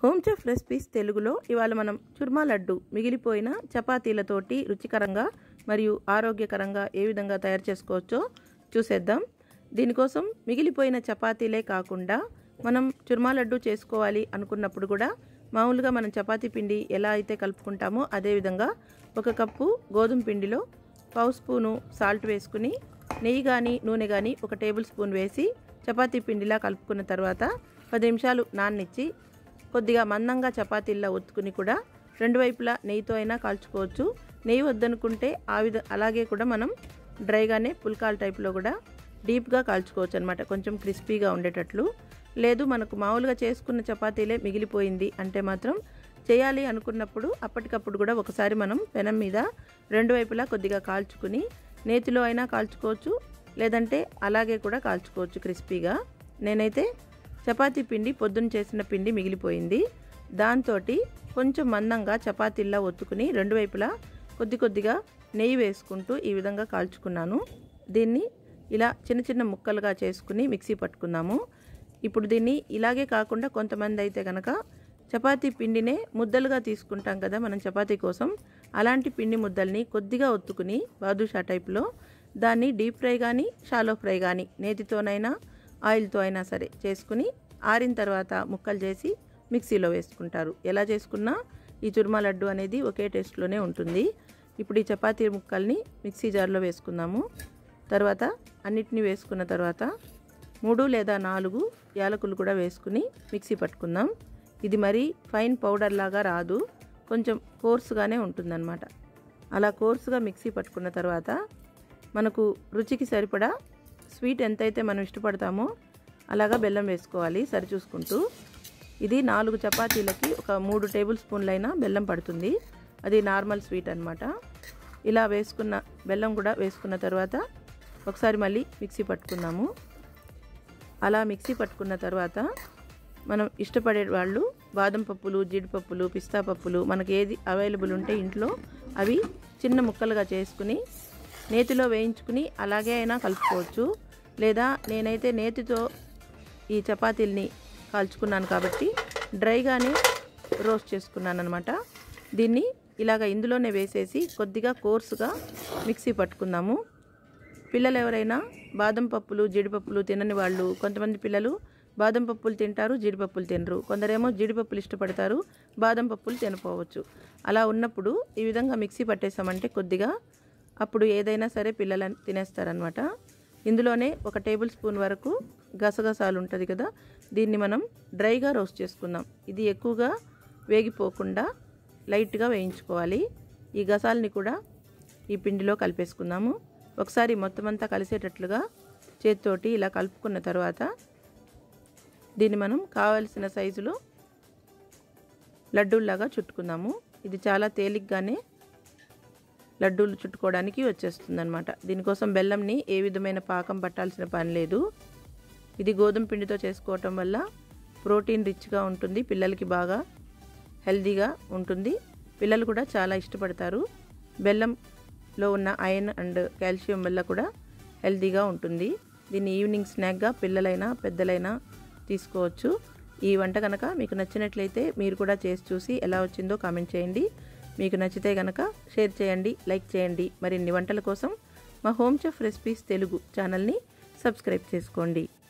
home chef recipes తెలుగులో ఇవాళ మనం చుర్మా లడ్డు మిగిలిపోయిన చపాతీలతోటి రుచికరంగా మరియు ఆరోగ్యకరంగా ఏ విధంగా తయారు చేసుకోవచ్చో చూసేద్దాం దీనికోసం మిగిలిపోయిన చపాతీలే కాకుండా మనం చుర్మా లడ్డు చేసుకోవాలి అనుకున్నప్పుడు కూడా మామూలుగా మనం చపాతీ పిండి ఎలా అయితే కలుపుకుంటామో అదేవిధంగా ఒక కప్పు గోధుమ పిండిలో పావు స్పూను సాల్ట్ వేసుకుని నెయ్యి కానీ నూనె కానీ ఒక టేబుల్ స్పూన్ వేసి చపాతీ పిండిలా కలుపుకున్న తర్వాత పది నిమిషాలు నాననిచ్చి కొద్దిగా మందంగా చపాతీల్లా ఒత్తుకుని కూడా రెండు వైపులా నెయ్యితో అయినా కాల్చుకోవచ్చు నెయ్యి వద్దనుకుంటే ఆ విధ అలాగే కూడా మనం డ్రైగానే పుల్కాల్ టైప్లో కూడా డీప్గా కాల్చుకోవచ్చు అనమాట కొంచెం క్రిస్పీగా ఉండేటట్లు లేదు మనకు మామూలుగా చేసుకున్న చపాతీలే మిగిలిపోయింది అంటే మాత్రం చేయాలి అనుకున్నప్పుడు అప్పటికప్పుడు కూడా ఒకసారి మనం పెనం మీద రెండు వైపులా కొద్దిగా కాల్చుకుని నేతిలో అయినా కాల్చుకోవచ్చు లేదంటే అలాగే కూడా కాల్చుకోవచ్చు క్రిస్పీగా నేనైతే చపాతీ పిండి పొద్దున్న చేసిన పిండి మిగిలిపోయింది దాంతో కొంచెం మందంగా చపాతీల్లా ఒత్తుకుని రెండు వైపులా కొద్ది కొద్దిగా నెయ్యి వేసుకుంటూ ఈ విధంగా కాల్చుకున్నాను దీన్ని ఇలా చిన్న చిన్న ముక్కలుగా చేసుకుని మిక్సీ పట్టుకుందాము ఇప్పుడు దీన్ని ఇలాగే కాకుండా కొంతమంది అయితే కనుక చపాతీ పిండినే ముద్దలుగా తీసుకుంటాం కదా మనం చపాతీ కోసం అలాంటి పిండి ముద్దల్ని కొద్దిగా ఒత్తుకుని బాదుషా టైప్లో దాన్ని డీప్ ఫ్రై కానీ షాలో ఫ్రై కానీ నేతితోనైనా ఆయిల్తో అయినా సరే చేసుకుని ఆరిన తర్వాత ముక్కలు చేసి మిక్సీలో వేసుకుంటారు ఎలా చేసుకున్నా ఈ చుర్మా లడ్డు అనేది ఒకే టేస్ట్లోనే ఉంటుంది ఇప్పుడు ఈ చపాతీ ముక్కల్ని మిక్సీ జార్లో వేసుకుందాము తర్వాత అన్నిటినీ వేసుకున్న తర్వాత మూడు లేదా నాలుగు యాలకులు కూడా వేసుకుని మిక్సీ పట్టుకుందాం ఇది మరీ ఫైన్ పౌడర్ లాగా రాదు కొంచెం కోర్సుగానే ఉంటుందన్నమాట అలా కోర్సుగా మిక్సీ పట్టుకున్న తర్వాత మనకు రుచికి సరిపడా స్వీట్ ఎంతైతే మనం ఇష్టపడతామో అలాగా బెల్లం వేసుకోవాలి సరి చూసుకుంటూ ఇది నాలుగు చపాతీలకి ఒక మూడు టేబుల్ స్పూన్లైనా బెల్లం పడుతుంది అది నార్మల్ స్వీట్ అనమాట ఇలా వేసుకున్న బెల్లం కూడా వేసుకున్న తర్వాత ఒకసారి మళ్ళీ మిక్సీ పట్టుకుందాము అలా మిక్సీ పట్టుకున్న తర్వాత మనం ఇష్టపడే వాళ్ళు బాదం పప్పులు జీడిపప్పులు పిస్తా పప్పులు మనకి ఏది అవైలబుల్ ఉంటే ఇంట్లో అవి చిన్న ముక్కలుగా చేసుకుని నేతిలో వేయించుకుని అలాగే అయినా కలుపుకోవచ్చు లేదా నేనైతే నేతితో ఈ చపాతీల్ని కాల్చుకున్నాను కాబట్టి డ్రైగానే రోస్ట్ చేసుకున్నాను అనమాట దీన్ని ఇలాగ ఇందులోనే వేసేసి కొద్దిగా కోర్సుగా మిక్సీ పట్టుకుందాము పిల్లలు ఎవరైనా బాదం పప్పులు జీడిపప్పులు తినని వాళ్ళు కొంతమంది పిల్లలు బాదం పప్పులు తింటారు జీడిపప్పులు తినరు కొందరేమో జీడిపప్పులు ఇష్టపడతారు బాదం పప్పులు తినపోవచ్చు అలా ఉన్నప్పుడు ఈ విధంగా మిక్సీ పట్టేసామంటే కొద్దిగా అప్పుడు ఏదైనా సరే పిల్లలు తినేస్తారనమాట ఇందులోనే ఒక టేబుల్ స్పూన్ వరకు గసగసాలు ఉంటుంది కదా దీన్ని మనం డ్రైగా రోస్ట్ చేసుకుందాం ఇది ఎక్కువగా వేగిపోకుండా లైట్గా వేయించుకోవాలి ఈ గసాలని కూడా ఈ పిండిలో కలిపేసుకుందాము ఒకసారి మొత్తం అంతా కలిసేటట్లుగా చేతితోటి ఇలా కలుపుకున్న తర్వాత దీన్ని మనం కావలసిన సైజులో లడ్డూల్లాగా చుట్టుకుందాము ఇది చాలా తేలిగ్గానే లడ్డూలు చుట్టుకోవడానికి వచ్చేస్తుంది అనమాట దీనికోసం బెల్లంని ఏ విధమైన పాకం పట్టాల్సిన పని లేదు ఇది గోధుమ పిండితో చేసుకోవటం వల్ల ప్రోటీన్ రిచ్గా ఉంటుంది పిల్లలకి బాగా హెల్దీగా ఉంటుంది పిల్లలు కూడా చాలా ఇష్టపడతారు బెల్లంలో ఉన్న ఐరన్ అండ్ కాల్షియం వల్ల కూడా హెల్తీగా ఉంటుంది దీన్ని ఈవినింగ్ స్నాక్గా పిల్లలైనా పెద్దలైనా తీసుకోవచ్చు ఈ వంట కనుక మీకు నచ్చినట్లయితే మీరు కూడా చేసి చూసి ఎలా వచ్చిందో కామెంట్ చేయండి మీకు నచ్చితే కనుక షేర్ చేయండి లైక్ చేయండి మరిన్ని వంటల కోసం మా హోమ్ చెఫ్ రెసిపీస్ తెలుగు ఛానల్ని సబ్స్క్రైబ్ చేసుకోండి